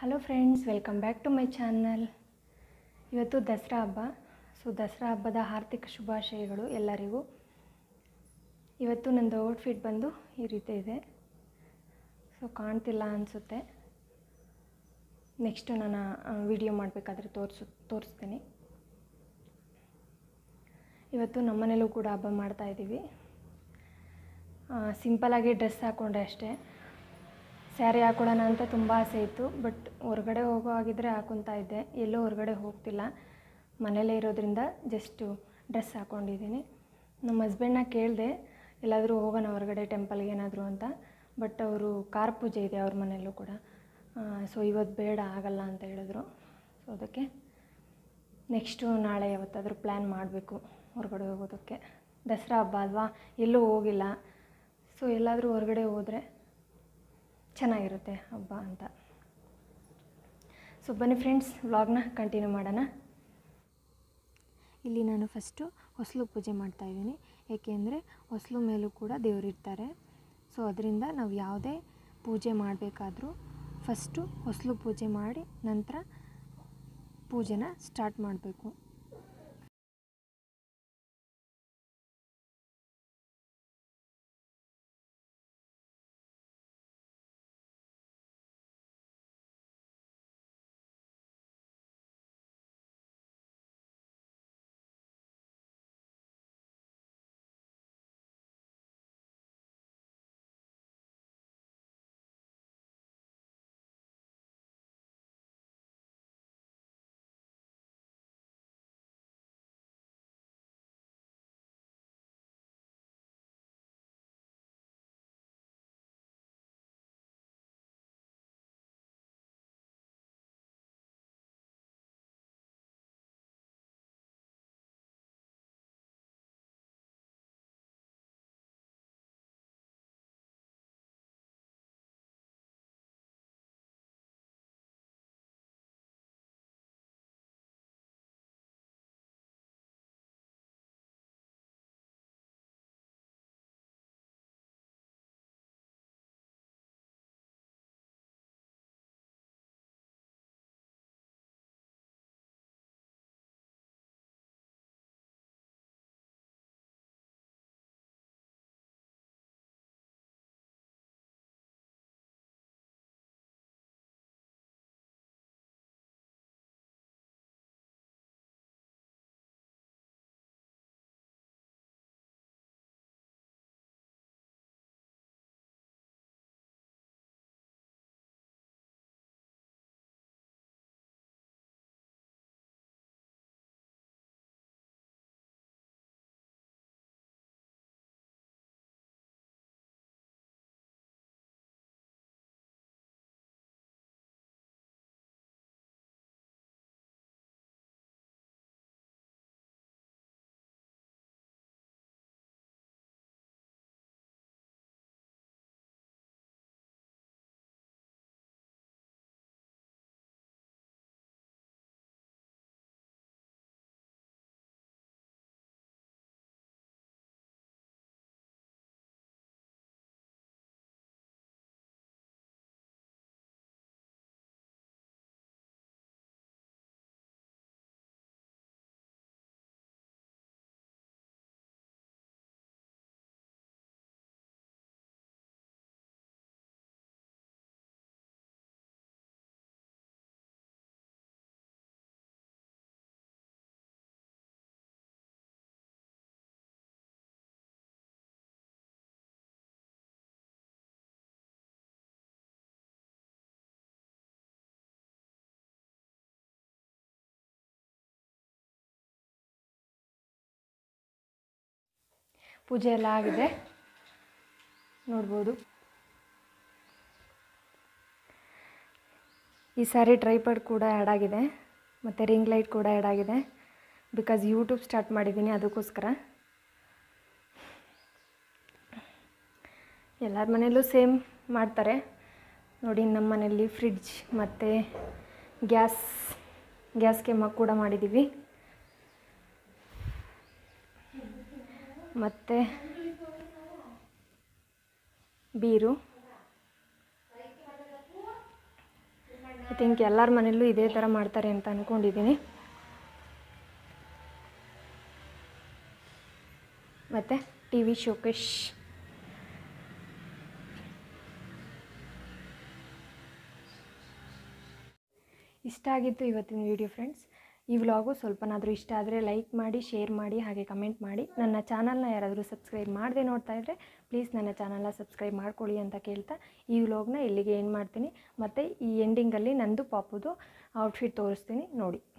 hello friends welcome back to my channel ಇವತ್ತು ದಸರಾ ಹಬ್ಬ so Dasara ಹಬ್ಬದ ಆರ್ಥಿಕ ಶುಭಾಶಯಗಳು ಎಲ್ಲರಿಗೂ ಇವತ್ತು ನಂದು ಔಟ್ಫಿಟ್ ಬಂದು ಈ ರೀತಿ ಇದೆ ಸೊ ಕಾಣ್ತಿಲ್ಲ ಅನಿಸುತ್ತೆ ನೆಕ್ಸ್ಟು ನಾನು ವಿಡಿಯೋ ಮಾಡಬೇಕಾದ್ರೆ ತೋರಿಸು ತೋರಿಸ್ತೀನಿ ಇವತ್ತು ನಮ್ಮನೇಲೂ ಕೂಡ ಹಬ್ಬ ಮಾಡ್ತಾ ಇದ್ದೀವಿ ಸಿಂಪಲಾಗಿ ಡ್ರೆಸ್ ಹಾಕ್ಕೊಂಡ್ರೆ ಅಷ್ಟೇ ಸ್ಯಾರಿ ಹಾಕೊಳ್ಳೋಣ ಅಂತ ತುಂಬ ಆಸೆ ಇತ್ತು ಬಟ್ ಹೊರಗಡೆ ಹೋಗೋ ಆಗಿದ್ದರೆ ಹಾಕೊತಾ ಇದ್ದೆ ಎಲ್ಲೂ ಹೊರಗಡೆ ಹೋಗ್ತಿಲ್ಲ ಮನೇಲೇ ಇರೋದ್ರಿಂದ ಜಸ್ಟು ಡ್ರೆಸ್ ಹಾಕ್ಕೊಂಡಿದ್ದೀನಿ ನಮ್ಮ ಹಸ್ಬೆಂಡ್ನ ಕೇಳಿದೆ ಎಲ್ಲಾದರೂ ಹೋಗೋಣ ಹೊರಗಡೆ ಟೆಂಪಲ್ಗೆ ಏನಾದರೂ ಅಂತ ಬಟ್ ಅವರು ಕಾರ ಪೂಜೆ ಇದೆ ಅವ್ರ ಮನೆಯಲ್ಲೂ ಕೂಡ ಸೊ ಇವತ್ತು ಬೇಡ ಆಗಲ್ಲ ಅಂತ ಹೇಳಿದ್ರು ಸೊ ಅದಕ್ಕೆ ನೆಕ್ಸ್ಟು ನಾಳೆ ಯಾವತ್ತಾದರೂ ಪ್ಲ್ಯಾನ್ ಮಾಡಬೇಕು ಹೊರಗಡೆ ಹೋಗೋದಕ್ಕೆ ದಸರಾ ಹಬ್ಬ ಅಲ್ವಾ ಎಲ್ಲೂ ಹೋಗಿಲ್ಲ ಸೊ ಎಲ್ಲಾದರೂ ಹೊರಗಡೆ ಹೋದರೆ ಚೆನ್ನಾಗಿರುತ್ತೆ ಹಬ್ಬ ಅಂತ ಸೊ ಬನ್ನಿ ಫ್ರೆಂಡ್ಸ್ ವ್ಲಾಗ್ನ ಕಂಟಿನ್ಯೂ ಮಾಡೋಣ ಇಲ್ಲಿ ನಾನು ಫಸ್ಟು ಹೊಸಲು ಪೂಜೆ ಮಾಡ್ತಾಯಿದ್ದೀನಿ ಏಕೆಂದರೆ ಹೊಸಲು ಮೇಲೂ ಕೂಡ ದೇವರಿರ್ತಾರೆ ಸೊ ಅದರಿಂದ ನಾವು ಯಾವುದೇ ಪೂಜೆ ಮಾಡಬೇಕಾದ್ರೂ ಫಸ್ಟು ಹೊಸಲು ಪೂಜೆ ಮಾಡಿ ನಂತರ ಪೂಜೆನ ಸ್ಟಾರ್ಟ್ ಮಾಡಬೇಕು ಪೂಜೆ ಎಲ್ಲ ಆಗಿದೆ ನೋಡ್ಬೋದು ಈ ಸಾರಿ ಟ್ರೈಪಡ್ ಕೂಡ ಆ್ಯಡ್ ಆಗಿದೆ ಮತ್ತು ರಿಂಗ್ ಲೈಟ್ ಕೂಡ ಆ್ಯಡ್ ಆಗಿದೆ ಬಿಕಾಸ್ ಯೂಟ್ಯೂಬ್ ಸ್ಟಾರ್ಟ್ ಮಾಡಿದ್ದೀನಿ ಅದಕ್ಕೋಸ್ಕರ ಎಲ್ಲರ ಮನೆಯಲ್ಲೂ ಸೇಮ್ ಮಾಡ್ತಾರೆ ನೋಡಿ ನಮ್ಮ ಮನೆಯಲ್ಲಿ ಫ್ರಿಡ್ಜ್ ಮತ್ತು ಗ್ಯಾಸ್ ಗ್ಯಾಸ್ ಕೆಮ್ಮ ಕೂಡ ಮಾಡಿದ್ದೀವಿ ಮತ್ತು ಬೀರು ಐ ಥಿಂಕ್ ಎಲ್ಲರ ಮನೆಯಲ್ಲೂ ಇದೇ ಥರ ಮಾಡ್ತಾರೆ ಅಂತ ಅಂದ್ಕೊಂಡಿದ್ದೀನಿ ಮತ್ತು ಟಿ ವಿ ಶೋಕೇಶ್ ಇಷ್ಟ ಆಗಿತ್ತು ಇವತ್ತಿನ ವಿಡಿಯೋ ಫ್ರೆಂಡ್ಸ್ ಈ ವ್ಲಾಗು ಸ್ವಲ್ಪನಾದರೂ ಇಷ್ಟ ಆದರೆ ಲೈಕ್ ಮಾಡಿ ಶೇರ್ ಮಾಡಿ ಹಾಗೆ ಕಮೆಂಟ್ ಮಾಡಿ ನನ್ನ ಚಾನಲ್ನ ಯಾರಾದರೂ ಸಬ್ಸ್ಕ್ರೈಬ್ ಮಾಡದೆ ನೋಡ್ತಾ ಇದ್ದರೆ ಪ್ಲೀಸ್ ನನ್ನ ಚಾನಲ್ನ ಸಬ್ಸ್ಕ್ರೈಬ್ ಮಾಡ್ಕೊಳ್ಳಿ ಅಂತ ಕೇಳ್ತಾ ಈ ವ್ಲಾಗ್ನ ಇಲ್ಲಿಗೆ ಏನು ಮಾಡ್ತೀನಿ ಮತ್ತು ಈ ಎಂಡಿಂಗಲ್ಲಿ ನಂದು ಪಾಪುದು ಔಟ್ಫಿಟ್ ತೋರಿಸ್ತೀನಿ ನೋಡಿ